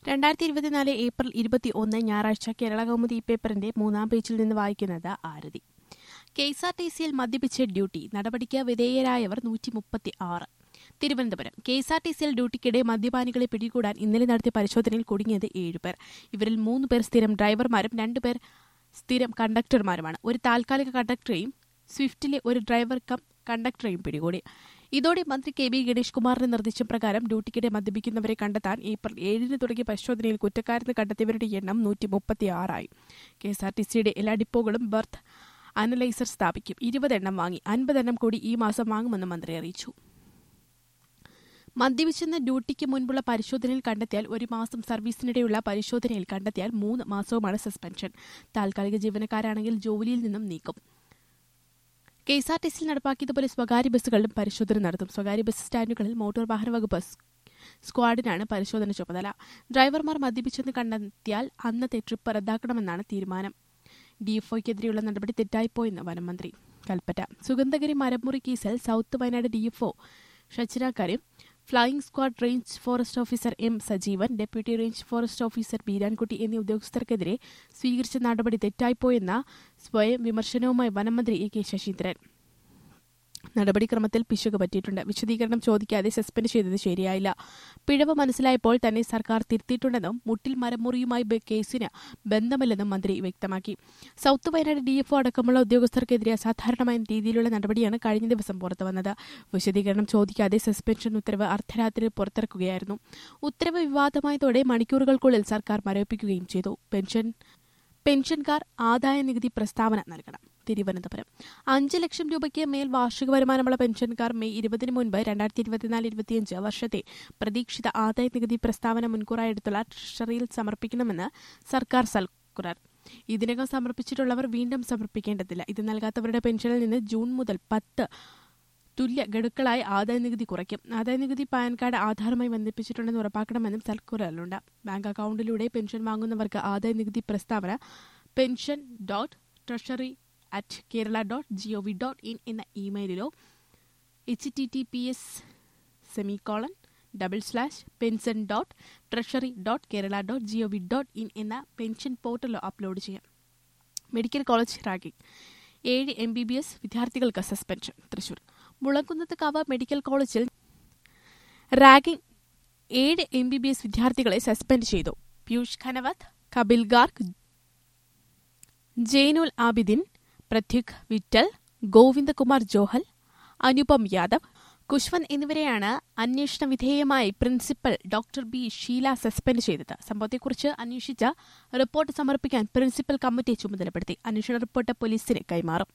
രണ്ടായിരത്തി ഇരുപത്തിനാല് ഏപ്രിൽ ഇരുപത്തി ഒന്ന് ഞായറാഴ്ച കേരള കൗമുദി പേപ്പറിന്റെ മൂന്നാം പേജിൽ നിന്ന് വായിക്കുന്നത് Arathi K S R T സിയിൽ മദ്യപിച്ച് ഡ്യൂട്ടി നടപടിക്ക് വിധേയരായവർ നൂറ്റി മുപ്പത്തി ആറ് Thiruvananthapuram K S R T സിയിൽ ഡ്യൂട്ടിക്കിടെ മദ്യപാനികളെ പിടികൂടാൻ ഇന്നലെ നടത്തിയ പരിശോധനയിൽ കുടുങ്ങിയത് ഏഴുപേർ ഇവരിൽ മൂന്ന് പേർ സ്ഥിരം ഡ്രൈവർമാരും രണ്ടുപേർ സ്ഥിരം കണ്ടക്ടർമാരുമാണ് ഒരു താൽക്കാലിക കണ്ടക്ടറെയും സ്വിഫ്റ്റിലെ ഒരു ഡ്രൈവർ കം കണ്ടക്ടറെയും പിടികൂടി ഇതോടെ മന്ത്രി കെ ബി ഗണേഷ് കുമാറിന്റെ നിർദ്ദേശപ്രകാരം ഡ്യൂട്ടിക്കിടെ മദ്യപിക്കുന്നവരെ കണ്ടെത്താൻ ഏപ്രിൽ ഏഴിന് തുടങ്ങിയ പരിശോധനയിൽ കുറ്റക്കാരെന്ന് കണ്ടെത്തിയവരുടെ എണ്ണം നൂറ്റി മുപ്പത്തിയാറായി കെ എസ് ആർ ടി സിയുടെ എല്ലാ ഡിപ്പോകളും ബർത്ത് അനലൈസർ സ്ഥാപിക്കും ഇരുപതെണ്ണം വാങ്ങി അൻപതെണ്ണം കൂടി ഈ മാസം വാങ്ങുമെന്ന് മന്ത്രി അറിയിച്ചു മദ്യപിച്ചെന്ന് ഡ്യൂട്ടിക്ക് മുൻപുള്ള പരിശോധനയിൽ കണ്ടെത്തിയാൽ ഒരു മാസം സർവീസിനിടെയുള്ള പരിശോധനയിൽ കണ്ടെത്തിയാൽ മൂന്ന് മാസവുമാണ് സസ്പെൻഷൻ താൽക്കാലിക ജീവനക്കാരാണെങ്കിൽ ജോലിയിൽ നിന്നും നീക്കും കെ എസ് ആർ ടി സിയിൽ നടപ്പാക്കിയതുപോലെ സ്വകാര്യ ബസ്സുകളിലും പരിശോധന നടത്തും സ്വകാര്യ ബസ് സ്റ്റാൻഡുകളിൽ മോട്ടോർ വാഹന വകുപ്പ് സ്ക്വാഡിനാണ് പരിശോധന ചുമതല ഡ്രൈവർമാർ മദ്യപിച്ചെന്ന് കണ്ടെത്തിയാൽ അന്നത്തെ ട്രിപ്പ് റദ്ദാക്കണമെന്നാണ് തീരുമാനം ഡിഎഫ്ഒയ്ക്കെതിരെയുള്ള നടപടി തെറ്റായിപ്പോയെന്ന് വനംമന്ത്രി കൽപ്പറ്റ സുഗന്ധഗിരി മരമുറി കേസിൽ south Wayanad DFO Shajna Kareem flying squad range forest officer M Sajeevan deputy range forest officer Beerankutty എന്നീ ഉദ്യോഗസ്ഥർക്കെതിരെ സ്വീകരിച്ച നടപടി തെറ്റായിപ്പോയെന്ന സ്വയം വിമർശനവുമായി വനംമന്ത്രി എ കെ ശശീന്ദ്രൻ നടപടിക്രമത്തിൽ പിശക് പറ്റിയിട്ടുണ്ട് വിശദീകരണം ചോദിക്കാതെ സസ്പെൻഡ് ചെയ്തത് ശരിയായില്ല പിഴവ് മനസ്സിലായപ്പോൾ തന്നെ സർക്കാർ തിരുത്തിയിട്ടുണ്ടെന്നും മുട്ടിൽ മരമുറിയുമായി കേസിന് ബന്ധമില്ലെന്നും മന്ത്രി വ്യക്തമാക്കി സൌത്ത് വയനാട് ഡിഎഫ്ഒ അടക്കമുള്ള ഉദ്യോഗസ്ഥർക്കെതിരെ അസാധാരണമായ രീതിയിലുള്ള നടപടിയാണ് കഴിഞ്ഞ ദിവസം പുറത്തുവന്നത് വിശദീകരണം ചോദിക്കാതെ സസ്പെൻഷൻ ഉത്തരവ് അർദ്ധരാത്രി പുറത്തിറക്കുകയായിരുന്നു ഉത്തരവ് വിവാദമായതോടെ മണിക്കൂറുകൾക്കുള്ളിൽ സർക്കാർ മരവിപ്പിക്കുകയും ചെയ്തു പെൻഷൻ പെൻഷൻകാർ ആദായ നികുതി പ്രസ്താവന നൽകണം തിരുവനന്തപുരം അഞ്ച് ലക്ഷം രൂപയ്ക്ക് മേൽ വാർഷിക വരുമാനമുള്ള പെൻഷൻകാർ മെയ് ഇരുപതിന് മുൻപ് രണ്ടായിരത്തി ഇരുപത്തിനാല് ഇരുപത്തിയഞ്ച് വർഷത്തെ പ്രതീക്ഷിത ആദായ നികുതി പ്രസ്താവന മുൻകൂറായി എടുത്തുള്ള ട്രഷറിയിൽ സമർപ്പിക്കണമെന്ന് സർക്കാർ സർക്കുലർ ഇതിനകം സമർപ്പിച്ചിട്ടുള്ളവർ വീണ്ടും സമർപ്പിക്കേണ്ടതില്ല ഇത് നൽകാത്തവരുടെ പെൻഷനിൽ നിന്ന് ജൂൺ മുതൽ പത്ത് തുല്യ ഗഡുക്കളായി ആദായ നികുതി കുറയ്ക്കും ആദായ നികുതി പാൻ കാർഡ് ആധാറുമായി ബന്ധിപ്പിച്ചിട്ടുണ്ടെന്ന് ഉറപ്പാക്കണമെന്നും സർക്കുലറിലുണ്ട് ബാങ്ക് അക്കൌണ്ടിലൂടെ പെൻഷൻ വാങ്ങുന്നവർക്ക് ആദായ നികുതി പ്രസ്താവന pension dot treasury at Kerala dot G O V dot in എന്ന ഇമെയിലിലോ H T T P S semicolon double slash pension dot treasury dot Kerala dot G O V dot in എന്ന pension പോർട്ടലോ upload ചെയ്യാം medical college ragging ഏഴ് M B B S വിദ്യാർത്ഥികൾക്ക് suspension Thrissur Mulankunnathukavu medical കോളേജിൽ ragging ഏഴ് M B B S വിദ്യാർത്ഥികളെ suspend ചെയ്തു പീയൂഷ് ഖനവത്ത് കപിൽ ഗാർഗ് ജൈനുൽ ആബിദിൻ പ്രത്യുക് വിറ്റൽ ഗോവിന്ദകുമാർ ജോഹൽ അനുപം യാദവ് കുഷ്വൻ എന്നിവരെയാണ് അന്വേഷണ വിധേയമായി principal doctor B Sheela suspend ചെയ്തത് സംഭവത്തെക്കുറിച്ച് അന്വേഷിച്ച റിപ്പോർട്ട് സമർപ്പിക്കാൻ പ്രിൻസിപ്പൽ കമ്മിറ്റി ചുമതലപ്പെടുത്തി അന്വേഷണ റിപ്പോർട്ട് പോലീസിന് കൈമാറും